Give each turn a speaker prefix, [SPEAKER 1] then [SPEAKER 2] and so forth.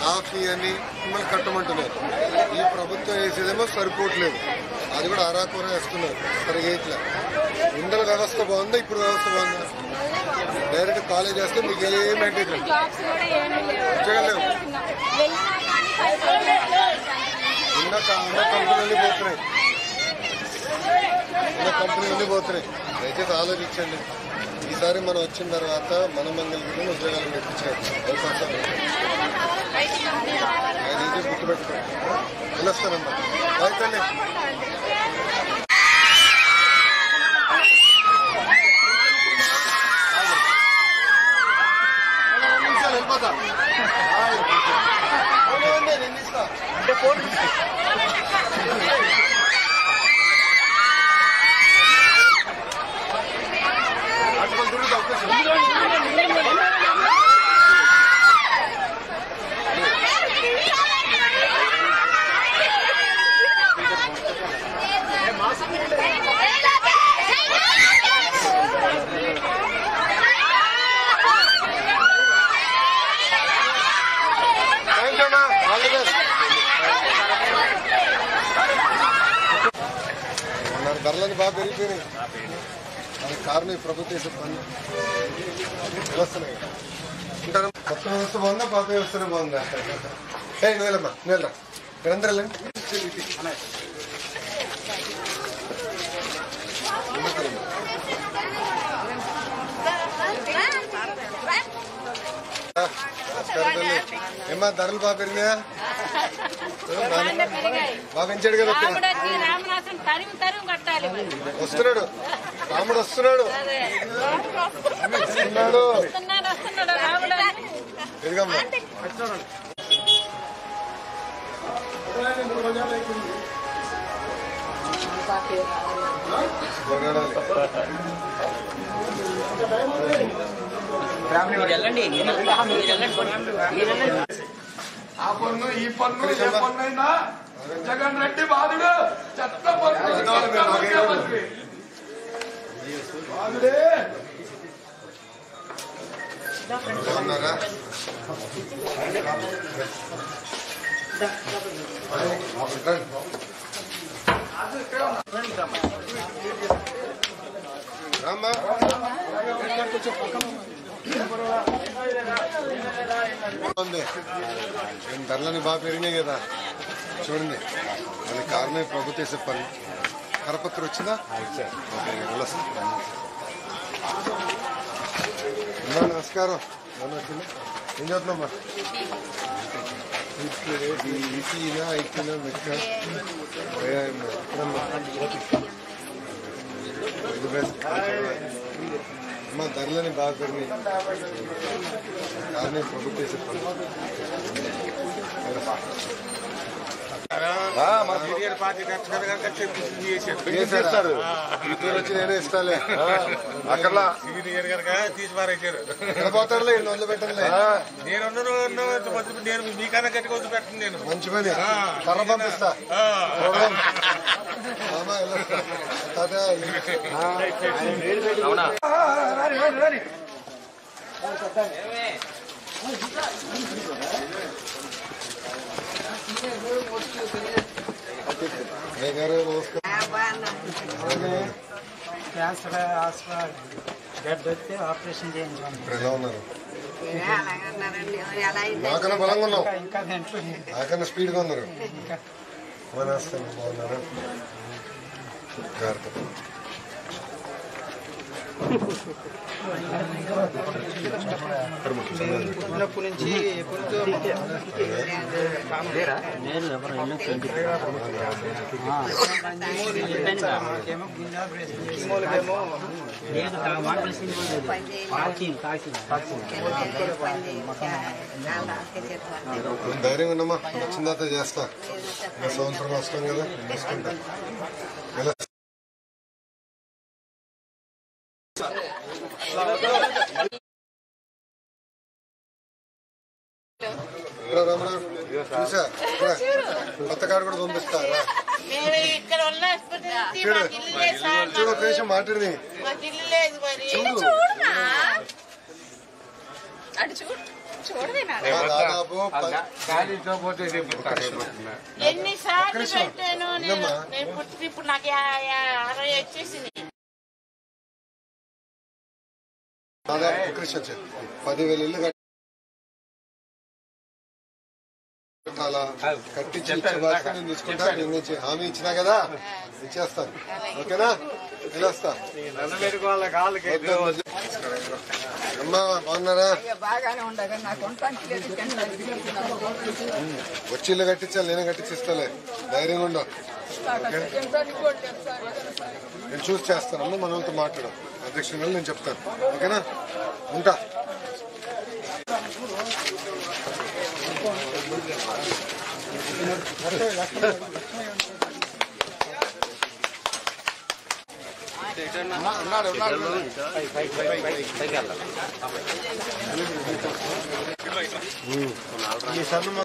[SPEAKER 1] Half అని మిమ్మల్ని కట్టమంటున్నారు ఈ ప్రభుత్వం వేసేదేమో సరిపోవట్లేదు అది కూడా అరాకూర వేస్తున్నారు సరిగా వేయట్లే ఇంధన వ్యవస్థ బాగుందా ఇప్పుడు వ్యవస్థ బాగుందా డైరెక్ట్ కాలేజ్ వేస్తే మీకు ఏం మెయింటైన్ లేదు
[SPEAKER 2] జాబ్స్ కూడా ఏమీ లేవు
[SPEAKER 1] చేయలేము
[SPEAKER 2] వెళ్ళినా కానీ పైసలు
[SPEAKER 1] ఉన్న క- ఉన్న కంపెనీలు పోతున్నాయి ఉన్న కంపెనీలు పోతున్నాయి దయచేసి ఆలోచించండి ఈసారి మనం వచ్చిన తర్వాత మన మంగళగిరిలో ఉద్యోగాలు పెట్టించారు అవకాశం ఆయన ఇది గుర్తుపెట్టుకోండి వెళ్ళొస్తానమ్మా అయితే వెళ్ళిపోతా నేను ఇస్తా అటువంటి తిరుగుతా అవకాశం థ్యాంక్ యూ అమ్మా ఆల్ ది బెస్ట్ ఉన్నారు ధరలని బాగా పెరిగిపోయినాయి దానికి కారణం ఈ ప్రభుత్వం చేసే పని వ్యవస్థనే ఉంటారా కొత్త వ్యవస్థ బాగుందా పాత వ్యవస్థనే బాగుందా ఏ నువ్వు వెళ్ళమ్మా నువ్వు వెళ్ళరా మీరందరూ వెళ్ళండి నమస్కారం తల్లి ఏమ్మా ధరలు బాగా పెరిగినాయా బాగా పెంచాడు కదా
[SPEAKER 2] రాముడు వచ్చి రామనాథం తరిమి తరిమి కట్టాలి మరి.
[SPEAKER 1] వస్తున్నాడు రాముడు వస్తున్నాడు
[SPEAKER 2] అదే
[SPEAKER 1] వస్తున్నాడు
[SPEAKER 2] వస్తున్నాడు వస్తున్నాడు రాముడు
[SPEAKER 1] ఎదుగమ్మా
[SPEAKER 3] ఆ పన్ను ఈ పన్ను ఏ పన్ను అయినా జగన్ రెడ్డి బాధుడు చెత్త పన్ను చెత్త ముఖ్యమంత్రి బాధుడే
[SPEAKER 1] ఉన్నారా రామ్మా ఉంది ఏం ధరలని బాగా పెరిగినాయి కదా చూడండి దానికి కారణం ఈ ప్రభుత్వం చేసే పని కరపత్రం వచ్చిందా ఓకే, వెళ్ళొస్తా. అమ్మా నమస్కారం ఏమన్నా వచ్చిందా? ఏం చదువుతున్నామ్మా ఈసీనా ఐటీనా మెట్కా ఇది బెస్ట్ అమ్మా ధరలని బాగా పెరిగినాయి కానీ ప్రభుత్వం చేసే పని చేస్తారు ఇప్పుడు వచ్చి నేనే ఇస్తాలే అక్కడ
[SPEAKER 4] సీనియర్ కనుక తీసి పారేశారు
[SPEAKER 1] ఎక్కడ పోతాడులే ఇన్ని వందలు పెట్టండిలే
[SPEAKER 4] నేను ఉన్న ఉన్న వదిలి నేను మీకన్నా గట్టిగా వదిలి పెట్టను నేను
[SPEAKER 1] మంచి పని కర్ర పంపిస్తా
[SPEAKER 4] ఆ.
[SPEAKER 1] చూడదాం. మామ, వెళ్ళొస్తా. తాత,
[SPEAKER 3] రాని రాని రాని
[SPEAKER 1] ఏ గారు నమస్కారం
[SPEAKER 5] క్యాన్సర్ హాస్పిటల్ గడ్డ వస్తే ఆపరేషన్ చేయించాను
[SPEAKER 1] ఇప్పుడు ఎలా ఉన్నారు
[SPEAKER 6] అలాగన్నారండి ఎలా అయింది
[SPEAKER 1] నాకన్నా బలంగా ఉన్నావు
[SPEAKER 5] ఇంకా ఇంకా దాంట్లో
[SPEAKER 1] నాకన్నా స్పీడ్గా ఉన్నారు మనస్తాను బాగున్నారా జాగ్రత్త
[SPEAKER 5] పుట్టినప్పటి నుంచి ఎప్పుడుతో మాకేమో గుండె ఆపరేషన్ కీమోలకేమో
[SPEAKER 1] నేను ధైర్యంగా ఉన్నామా వచ్చిన తర్వాత చేస్తా ఇంకా సంవత్సరం వస్తాం కదా చేసుకుంటా ఎలా రా, రమణ. చూసా రా. కొత్త కార్డు కూడా పంపిస్తా రా.
[SPEAKER 7] నేను ఇక్కడ ఉన్న ఆసుపత్రి నుంచి
[SPEAKER 1] చూడు
[SPEAKER 7] మాకు ఇల్లు లేదు సార్
[SPEAKER 1] చూడు ఒక నిమిషం మాట్లాడి
[SPEAKER 7] మాకు ఇల్లు లేదు మరి
[SPEAKER 1] చూడు
[SPEAKER 7] చూడనా అటు చూడు చూడదేనాడు
[SPEAKER 1] ఆ, దాదాపు ప-
[SPEAKER 7] ఎన్నిసార్లు పెట్టాను నేను
[SPEAKER 1] ఉందమ్మా.
[SPEAKER 7] నేను పుట్టి ఇప్పుడు నాకు యా- యా- అరవై వచ్చేసింది
[SPEAKER 1] దాదాపు కృష్ణ చెప్పు. పదివేలు ఇల్లు కట్టాలా కట్టించి ఇచ్చే బాధ్యత నేను తీసుకుంటా నేను నుంచి హామీ ఇచ్చినా కదా ఇచ్చేస్తాను ఓకేనా వెళ్ళొస్తా వద్దు. అమ్మా బాగున్నారా
[SPEAKER 6] బాగానే ఉండగా నాకు ఉండటానికి లేదు
[SPEAKER 1] వచ్చి ఇల్లు కట్టించాలి నేనే కట్టించిస్తాలే ధైర్యంగా ఉండు ఓకే నేను చూసి చేస్తాను మన వాళ్ళతో మాట్లాడు అధ్యక్షుని నేను చెప్తాను ఓకేనా ఉంటా ఉన్నాడు ఉన్నాడు ఈ సన్న